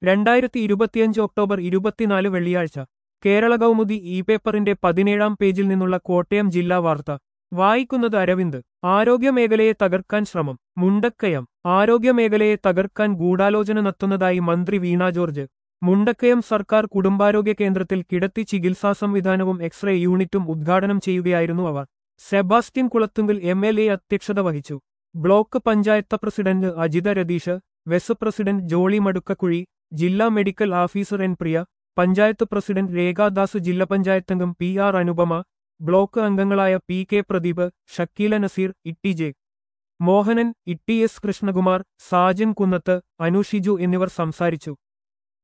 രണ്ടായിരത്തി ഇരുപത്തിയഞ്ച് ഒക്ടോബർ ഇരുപത്തിനാല് വെള്ളിയാഴ്ച കേരള കൗമുദി ഇ പേപ്പറിന്റെ പതിനേഴാം പേജിൽ നിന്നുള്ള കോട്ടയം ജില്ലാ വാർത്ത വായിക്കുന്നത് അരവിന്ദ് ആരോഗ്യമേഖലയെ തകർക്കാൻ ശ്രമം മുണ്ടക്കയം ആരോഗ്യമേഖലയെ തകർക്കാൻ ഗൂഢാലോചന നടത്തുന്നതായി മന്ത്രി വീണ ജോർജ് മുണ്ടക്കയം സർക്കാർ കുടുംബാരോഗ്യ കേന്ദ്രത്തിൽ കിടത്തി ചികിത്സാ സംവിധാനവും എക്സ്റേ യൂണിറ്റും ഉദ്ഘാടനം ചെയ്യുകയായിരുന്നു അവർ Sebastian Kulathunkal M L A അധ്യക്ഷത വഹിച്ചു block panchayat president Ajitha Ratheesh vice president Jolly Madukkakuzhi ജില്ലാ medical officer N Priya panchayat president Rekhadas ജില്ലാ പഞ്ചായത്തംഗം പി ആർ അനുപമ ബ്ലോക്ക് അംഗങ്ങളായ P K Pradeep Shakeela Naseer T J Mohanan T S Krishnakumar Sajan Kunnath Anushiju എന്നിവർ സംസാരിച്ചു